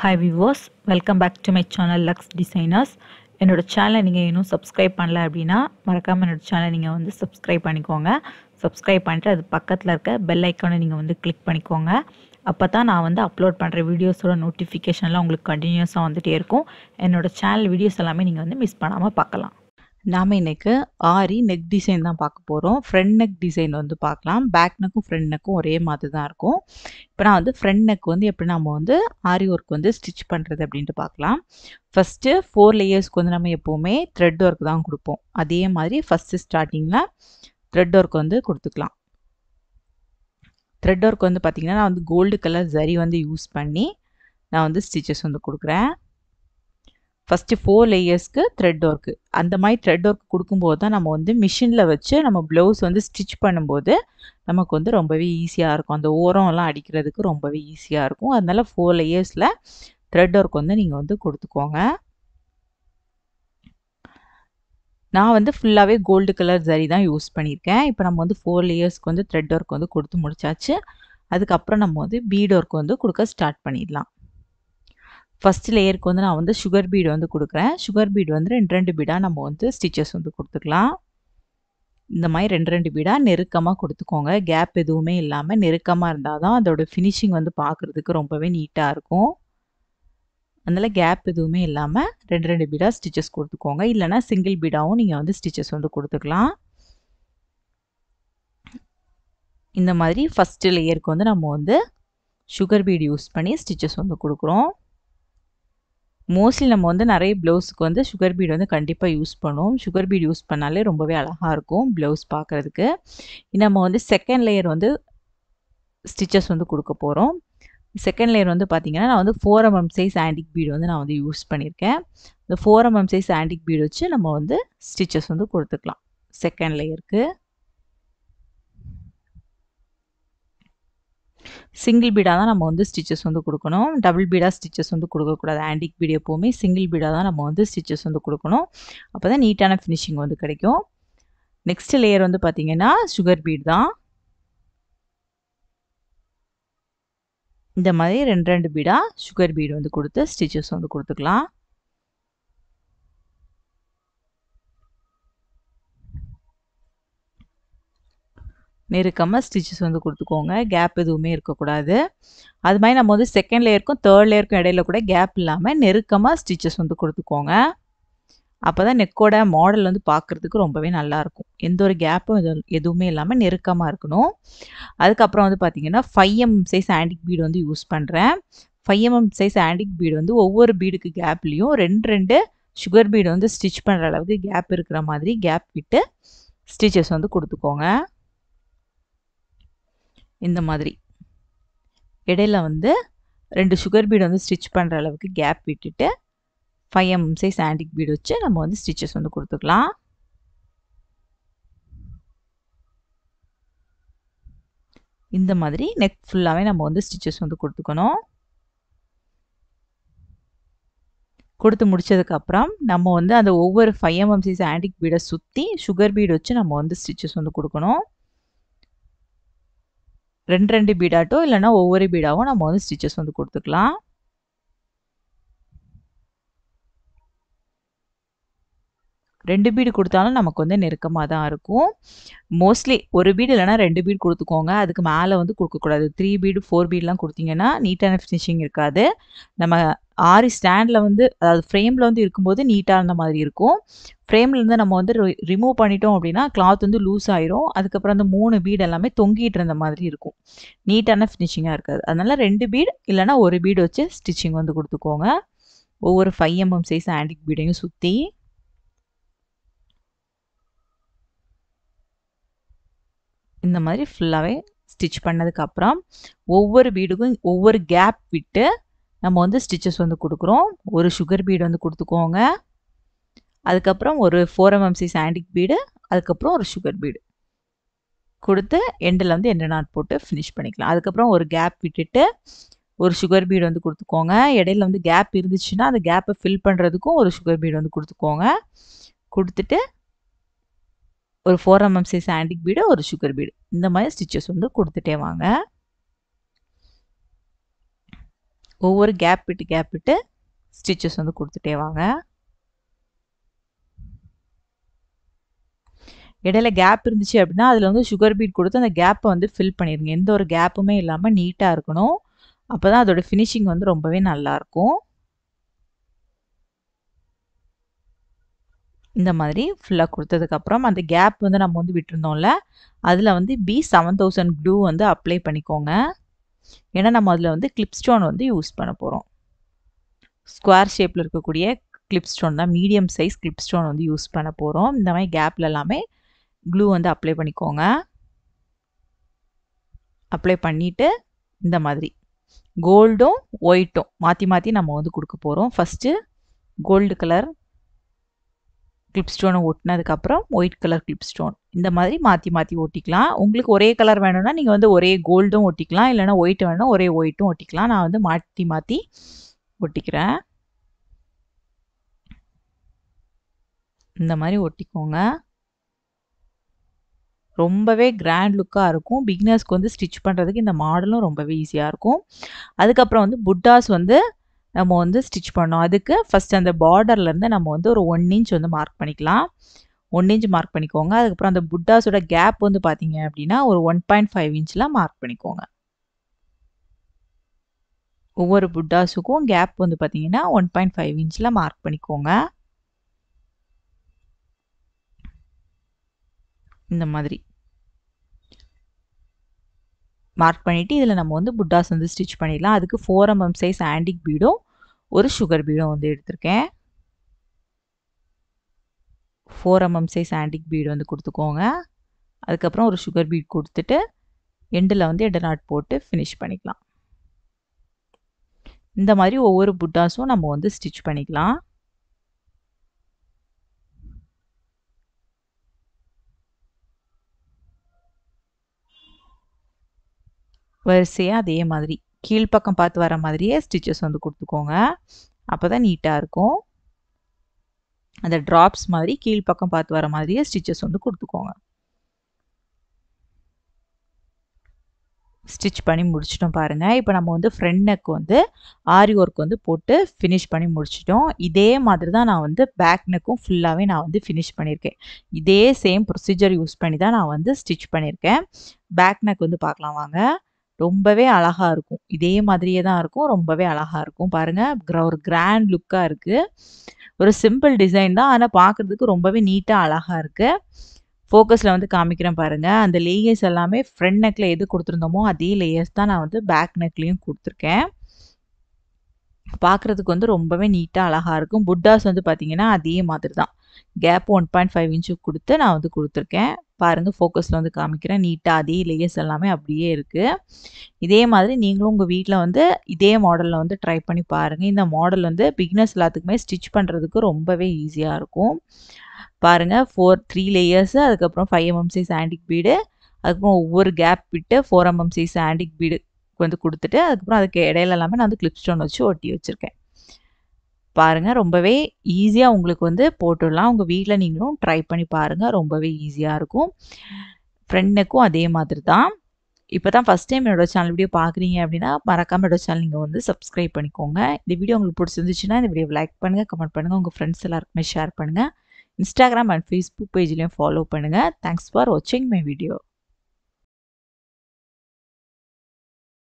hi viewers welcome back to my channel Lux designers என்னோட சேனலை நீங்கள் இன்னும் சப்ஸ்கிரைப் பண்ணல அப்படின்னா மறக்காமல் என்னோட சேனலை நீங்கள் வந்து சப்ஸ்கிரைப் பண்ணிக்கோங்க சப்ஸ்கிரைப் பண்ணிட்டு அது பக்கத்தில் இருக்க பெல் ஐக்கானை நீங்கள் வந்து கிளிக் பண்ணிக்கோங்க அப்போ தான் நான் வந்து அப்லோட் பண்ணுற வீடியோஸோட நோட்டிஃபிகேஷன்லாம் உங்களுக்கு கண்டினியூஸாக வந்துகிட்டே இருக்கும் என்னோட சேனல் வீடியோஸ் எல்லாமே நீங்கள் வந்து மிஸ் பண்ணாமல் பார்க்கலாம் நாம் இன்றைக்கு ஆரி நெக் டிசைன் தான் பார்க்க போகிறோம் ஃப்ரண்ட் நெக் டிசைன் வந்து பார்க்கலாம் பேக் நெக்கும் ஃப்ரண்ட் நெக்கும் ஒரே மாதிரி தான் இருக்கும் இப்போ நான் வந்து ஃப்ரண்ட் நெக் வந்து எப்படி நம்ம வந்து ஆரி ஒர்க் வந்து ஸ்டிச் பண்ணுறது அப்படின்ட்டு பார்க்கலாம் ஃபஸ்ட்டு ஃபோர் லேயர்ஸ்க்கு வந்து நம்ம எப்போவுமே த்ரெட் ஒர்க் தான் கொடுப்போம் அதே மாதிரி ஃபஸ்ட்டு ஸ்டார்டிங்கில் த்ரெட் ஒர்க் வந்து கொடுத்துக்கலாம் த்ரெட் ஒர்க் வந்து பார்த்திங்கன்னா நான் வந்து கோல்டு கலர் ஜரி வந்து யூஸ் பண்ணி நான் வந்து ஸ்டிச்சஸ் வந்து கொடுக்குறேன் ஃபஸ்ட்டு ஃபோர் லேயர்ஸ்க்கு த்ரெட் ஒர்க்கு அந்த மாதிரி த்ரெட் ஒர்க் கொடுக்கும்போது தான் நம்ம வந்து மிஷினில் வச்சு நம்ம ப்ளவுஸ் வந்து ஸ்டிச் பண்ணும்போது நமக்கு வந்து ரொம்பவே ஈஸியாக இருக்கும் அந்த ஓரம்லாம் அடிக்கிறதுக்கு ரொம்பவே ஈஸியாக இருக்கும் அதனால ஃபோர் லேயர்ஸில் த்ரெட் ஒர்க் வந்து நீங்கள் வந்து கொடுத்துக்கோங்க நான் வந்து ஃபுல்லாகவே கோல்டு கலர் ஜரி தான் யூஸ் பண்ணியிருக்கேன் இப்போ நம்ம வந்து ஃபோர் லேயர்ஸ்க்கு வந்து த்ரெட் ஒர்க் வந்து கொடுத்து முடிச்சாச்சு அதுக்கப்புறம் நம்ம வந்து பீட் ஒர்க் வந்து கொடுக்க ஸ்டார்ட் பண்ணிடலாம் ஃபஸ்ட் லேயருக்கு வந்து நான் வந்து சுகர் பீடு வந்து கொடுக்குறேன் சுகர் பீடு வந்து ரெண்டு ரெண்டு பீடாக நம்ம வந்து ஸ்டிச்சஸ் வந்து கொடுத்துக்கலாம் இந்த மாதிரி ரெண்டு ரெண்டு பீடாக நெருக்கமாக கொடுத்துக்கோங்க கேப் எதுவுமே இல்லாமல் நெருக்கமாக இருந்தால் தான் அதோட ஃபினிஷிங் வந்து பார்க்குறதுக்கு ரொம்பவே நீட்டாக இருக்கும் அதனால் கேப் எதுவுமே இல்லாமல் ரெண்டு ரெண்டு பீடாக ஸ்டிச்சஸ் கொடுத்துக்கோங்க இல்லைனா சிங்கிள் பீடாகவும் நீங்கள் வந்து ஸ்டிச்சஸ் வந்து கொடுத்துக்கலாம் இந்த மாதிரி ஃபஸ்ட்டு லேயருக்கு வந்து நம்ம வந்து சுகர் பீடு யூஸ் பண்ணி ஸ்டிச்சஸ் வந்து கொடுக்குறோம் மோஸ்ட்லி நம்ம வந்து நிறைய ப்ளவுஸுக்கு வந்து சுகர் பீட் வந்து கண்டிப்பாக யூஸ் பண்ணுவோம் சுகர் பீட் யூஸ் பண்ணாலே ரொம்பவே அழகாக இருக்கும் ப்ளவுஸ் பார்க்குறதுக்கு நம்ம வந்து செகண்ட் லேயர் வந்து ஸ்டிச்சஸ் வந்து கொடுக்க போகிறோம் செகண்ட் லேயர் வந்து பார்த்திங்கன்னா நான் வந்து four MM size antique bead வந்து நான் வந்து யூஸ் பண்ணியிருக்கேன் இந்த four MM size antique bead வச்சு நம்ம வந்து ஸ்டிச்சஸ் வந்து கொடுத்துக்கலாம் செகண்ட் லேயருக்கு சிங்கிள் பீடாக தான் நம்ம வந்து ஸ்டிச்சஸ் வந்து கொடுக்கணும் டபுள் பீடாக ஸ்டிச்சஸ் வந்து கொடுக்கக்கூடாது ஆன்டிக் பீட் எப்போவுமே சிங்கிள் பீடாக தான் நம்ம வந்து ஸ்டிச்சஸ் வந்து கொடுக்கணும் அப்போ தான் நீட்டான ஃபினிஷிங் வந்து கிடைக்கும் நெக்ஸ்ட் லேயர் வந்து பார்த்திங்கன்னா சுகர் பீட் தான் இந்த மாதிரி ரெண்டு ரெண்டு பீடாக சுகர் பீடு வந்து கொடுத்து ஸ்டிச்சஸ் வந்து கொடுத்துக்கலாம் நெருக்கமாக ஸ்டிச்சஸ் வந்து கொடுத்துக்கோங்க கேப் எதுவுமே இருக்கக்கூடாது அது மாதிரி நம்ம வந்து செகண்ட் லேயருக்கும் தேர்ட் லேயருக்கும் இடையில கூட கேப் இல்லாமல் நெருக்கமாக ஸ்டிச்சஸ் வந்து கொடுத்துக்கோங்க அப்போ தான் நெக்கோட மாடல் வந்து பார்க்குறதுக்கு ரொம்பவே நல்லாயிருக்கும் எந்த ஒரு கேப்பும் எது எதுவுமே இல்லாமல் நெருக்கமாக இருக்கணும் அதுக்கப்புறம் வந்து பார்த்திங்கன்னா five m size antique bead வந்து யூஸ் பண்ணுறேன் five MM size antique bead வந்து ஒவ்வொரு பீடுக்கு கேப்லேயும் ரெண்டு ரெண்டு சுகர் பீடு வந்து ஸ்டிச் பண்ணுற அளவுக்கு கேப் இருக்கிற மாதிரி கேப் விட்டு ஸ்டிச்சஸ் வந்து கொடுத்துக்கோங்க இந்த மாதிரி இடையில வந்து ரெண்டு சுகர் பீடு வந்து ஸ்டிச் பண்ணுற அளவுக்கு கேப் விட்டுட்டு five m size antique bead வச்சு நம்ம வந்து ஸ்டிச்சஸ் வந்து கொடுத்துக்கலாம் இந்த மாதிரி நெக் ஃபுல்லாகவே நம்ம வந்து ஸ்டிச்சஸ் வந்து கொடுத்துக்கணும் கொடுத்து முடிச்சதுக்கப்புறம் நம்ம வந்து அந்த ஒவ்வொரு ஃபைவ் எம்எம் சைஸ் ஆண்டிக் பீடை சுற்றி சுகர் பீடு வச்சு நம்ம வந்து ஸ்டிச்சஸ் வந்து கொடுக்கணும் ரெண்டு ரெண்டு பீடாட்டோ இல்லைனா ஒவ்வொரு பீடாவும் நம்ம வந்து ஸ்டிச்சஸ் வந்து கொடுத்துக்கலாம் ரெண்டு பீடு கொடுத்தாலும் நமக்கு வந்து நெருக்கமாக தான் இருக்கும் மோஸ்ட்லி ஒரு பீடு இல்லைனா ரெண்டு பீடு கொடுத்துக்கோங்க அதுக்கு மேலே வந்து கொடுக்கக்கூடாது த்ரீ பீடு ஃபோர் பீட்லாம் கொடுத்தீங்கன்னா நீட்டான ஃபினிஷிங் இருக்காது நம்ம ஆரி ஸ்டாண்டில் வந்து அதாவது ஃப்ரேமில் வந்து இருக்கும்போது நீட்டாக இருந்த மாதிரி இருக்கும் ஃப்ரேம்லேருந்து நம்ம வந்து ரிமூவ் பண்ணிட்டோம் அப்படின்னா கிளாத் வந்து லூஸ் ஆயிரும் அதுக்கப்புறம் அந்த மூணு பீடு எல்லாமே தொங்கிட்டு இருந்த மாதிரி இருக்கும் நீட்டான ஃபினிஷிங்காக இருக்காது அதனால் ரெண்டு பீடு இல்லைனா ஒரு பீடு வச்சு ஸ்டிச்சிங் வந்து கொடுத்துக்கோங்க ஒவ்வொரு ஃபைவ் எம்எம் சைஸ் ஆண்டிக் பீடையும் சுற்றி இந்த மாதிரி ஃபுல்லாகவே ஸ்டிச் பண்ணதுக்கப்புறம் ஒவ்வொரு பீடுக்கும் ஒவ்வொரு கேப் விட்டு நம்ம வந்து ஸ்டிச்சஸ் வந்து கொடுக்குறோம் ஒரு சுகர் பீடு வந்து கொடுத்துக்கோங்க அதுக்கப்புறம் ஒரு four MM size antique bead அதுக்கப்புறம் ஒரு சுகர் பீடு கொடுத்து எண்டில் வந்து எண்டு நாட் போட்டு ஃபினிஷ் பண்ணிக்கலாம் அதுக்கப்புறம் ஒரு கேப் விட்டுட்டு ஒரு சுகர் பீடு வந்து கொடுத்துக்கோங்க இடையில வந்து கேப் இருந்துச்சுன்னா அந்த கேப்பை ஃபில் பண்ணுறதுக்கும் ஒரு சுகர் பீடு வந்து கொடுத்துக்கோங்க கொடுத்துட்டு ஒரு four MM size antique bead ஒரு சுகர் பீடு இந்த மாதிரி ஸ்டிச்சஸ் வந்து கொடுத்துட்டே வாங்க ஒவ்வொரு கேப் விட்டு கேப் விட்டு ஸ்டிச்சஸ் வந்து கொடுத்துட்டே வாங்க இடையில கேப் இருந்துச்சு அப்படின்னா அதில் வந்து சுகர் பீட் கொடுத்து அந்த கேப்பை வந்து ஃபில் பண்ணிடுங்க எந்த ஒரு கேப்புமே இல்லாமல் நீட்டாக இருக்கணும் அப்போ தான் அதோட ஃபினிஷிங் வந்து ரொம்பவே நல்லாயிருக்கும் இந்த மாதிரி ஃபுல்லாக கொடுத்ததுக்கப்புறம் அந்த கேப் வந்து நம்ம வந்து விட்டுருந்தோம்ல அதில் வந்து பி செவன் தௌசண்ட் க்ளூ வந்து அப்ளை பண்ணிக்கோங்க ஏன்னா நம்ம அதில் வந்து கிளிப் ஸ்டோன் வந்து யூஸ் பண்ண போகிறோம் ஸ்கொயர் ஷேப்பில் இருக்கக்கூடிய கிளிப் ஸ்டோன் தான் மீடியம் சைஸ் கிளிப் ஸ்டோன் வந்து யூஸ் பண்ண போகிறோம் இந்த மாதிரி கேப்பில் எல்லாமே க்ளூ வந்து அப்ளை பண்ணிக்கோங்க அப்ளை பண்ணிவிட்டு இந்த மாதிரி கோல்டும் ஒயிட்டும் மாற்றி மாற்றி நம்ம வந்து கொடுக்க போகிறோம் ஃபஸ்ட்டு கோல்டு கலர் கிளிப் ஸ்டோனை ஒட்டினதுக்கப்புறம் ஒயிட் கலர் கிளிப் ஸ்டோன் இந்த மாதிரி மாற்றி மாற்றி ஒட்டிக்கலாம் உங்களுக்கு ஒரே கலர் வேணும்னா நீங்கள் வந்து ஒரே கோல்டும் ஒட்டிக்கலாம் இல்லைனா ஒயிட் வேணும்னா ஒரே ஒயிட்டும் ஒட்டிக்கலாம் நான் வந்து மாற்றி மாற்றி ஒட்டிக்கிறேன் இந்த மாதிரி ஒட்டிக்கோங்க ரொம்பவே கிராண்ட் லுக்காக இருக்கும் பிகினர்ஸ்க்கு வந்து ஸ்டிச் பண்ணுறதுக்கு இந்த மாடலும் ரொம்பவே ஈஸியாக இருக்கும் அதுக்கப்புறம் வந்து புட்டாஸ் வந்து நம்ம வந்து ஸ்டிச் பண்ணோம் அதுக்கு ஃபஸ்ட் அந்த பார்டர்லேருந்து நம்ம வந்து ஒரு ஒன் இன்ச் வந்து மார்க் பண்ணிக்கலாம் ஒன் இன்ச் மார்க் பண்ணிக்கோங்க அதுக்கப்புறம் அந்த புட்டாஸோட கேப் வந்து பார்த்தீங்க அப்படின்னா ஒரு ஒன் பாயிண்ட் ஃபைவ் இன்ச்சில் மார்க் பண்ணிக்கோங்க ஒவ்வொரு புட்டாஸுக்கும் கேப் வந்து பார்த்தீங்கன்னா ஒன் பாயிண்ட் ஃபைவ் இன்ச்சில் மார்க் பண்ணிக்கோங்க இந்த மாதிரி மார்க் பண்ணிவிட்டு இதில் நம்ம வந்து புட்டாஸ் வந்து ஸ்டிச் பண்ணிடலாம் அதுக்கு ஃபோர் எம்எம் சைஸ் ஆண்டிக் பீடும் ஒரு சுகர் பீடும் வந்து எடுத்திருக்கேன் four MM size antique bead வந்து கொடுத்துக்கோங்க அதுக்கப்புறம் ஒரு சுகர் பீட் கொடுத்துட்டு எண்டில் வந்து எட்டு நாட் போட்டு ஃபினிஷ் பண்ணிக்கலாம் இந்த மாதிரி ஒவ்வொரு புட்டாஸும் நம்ம வந்து ஸ்டிச் பண்ணிக்கலாம் வரிசையாக அதே மாதிரி கீழ்ப்பக்கம் பார்த்து வர மாதிரியே ஸ்டிச்சஸ் வந்து கொடுத்துக்கோங்க அப்போ தான் நீட்டாக இருக்கும் அந்த ட்ராப்ஸ் மாதிரி கீழ்ப்பக்கம் பார்த்து வர மாதிரியே ஸ்டிச்சஸ் வந்து கொடுத்துக்கோங்க ஸ்டிச் பண்ணி முடிச்சிட்டோம் பாருங்கள் இப்போ நம்ம வந்து ஃப்ரண்ட் நெக் வந்து ஆரி ஒர்க் வந்து போட்டு ஃபினிஷ் பண்ணி முடிச்சிட்டோம் இதே மாதிரி தான் நான் வந்து பேக் நெக்கும் ஃபுல்லாகவே நான் வந்து ஃபினிஷ் பண்ணியிருக்கேன் இதே சேம் ப்ரொசீஜர் யூஸ் பண்ணி தான் நான் வந்து ஸ்டிச் பண்ணியிருக்கேன் பேக் நெக் வந்து பார்க்கலாம் வாங்க ரொம்பவே அழகாக இருக்கும் இதே மாதிரியே தான் இருக்கும் ரொம்பவே அழகாக இருக்கும் பாருங்கள் ஒரு கிராண்ட் லுக்காக இருக்குது ஒரு சிம்பிள் டிசைன் தான் ஆனால் பார்க்குறதுக்கு ரொம்பவே நீட்டாக அழகாக இருக்குது ஃபோக்கஸில் வந்து காமிக்கிறேன் பாருங்கள் அந்த லேயர்ஸ் எல்லாமே ஃப்ரண்ட் நெக்கில் எது கொடுத்துருந்தோமோ அதே லேயர்ஸ் தான் நான் வந்து பேக் நெக்லேயும் கொடுத்துருக்கேன் பார்க்குறதுக்கு வந்து ரொம்பவே நீட்டாக அழகாக இருக்கும் புட்டாஸ் வந்து பார்த்திங்கன்னா அதே மாதிரி தான் gap one point five inch கொடுத்து நான் வந்து கொடுத்துருக்கேன் பாருங்கள் ஃபோக்கஸில் வந்து காமிக்கிறேன் நீட்டாக அதே லேயர்ஸ் எல்லாமே அப்படியே இருக்குது இதே மாதிரி நீங்களும் உங்கள் வீட்டில் வந்து இதே மாடலில் வந்து ட்ரை பண்ணி பாருங்கள் இந்த மாடல் வந்து பிக்னஸ் எல்லாத்துக்குமே ஸ்டிச் பண்ணுறதுக்கு ரொம்பவே ஈஸியாக இருக்கும் பாருங்கள் ஃபோர் த்ரீ லேயர்ஸு அதுக்கப்புறம் five MM size antique bead அதுக்கப்புறம் ஒவ்வொரு கேப் விட்டு four MM size antique bead வந்து கொடுத்துட்டு அதுக்கப்புறம் அதுக்கு இடையில எல்லாமே நான் வந்து கிளிப் ஸ்டோன் வச்சு ஒட்டி வச்சுருக்கேன் பாருங்கள் ரொம்பவே ஈஸியாக உங்களுக்கு வந்து போட்டுடலாம் உங்கள் வீட்டில் நீங்களும் ட்ரை பண்ணி பாருங்கள் ரொம்பவே ஈஸியாக இருக்கும் ஃப்ரெண்டுக்கும் அதே மாதிரி தான் இப்போ தான் ஃபஸ்ட் டைம் என்னோட சேனல் வீடியோ பார்க்குறீங்க அப்படின்னா மறக்காமல் என்னோட சேனல் நீங்கள் வந்து சப்ஸ்கிரைப் பண்ணிக்கோங்க இந்த வீடியோ உங்களுக்கு பிடிச்சிருந்துச்சுன்னா இந்த வீடியோ லைக் பண்ணுங்கள் கமெண்ட் பண்ணுங்கள் உங்கள் ஃப்ரெண்ட்ஸ் எல்லாருக்குமே ஷேர் பண்ணுங்கள் இன்ஸ்டாகிராம் அண்ட் ஃபேஸ்புக் பேஜ்லேயும் ஃபாலோ பண்ணுங்கள் தேங்க்ஸ் ஃபார் வாட்சிங் மை வீடியோ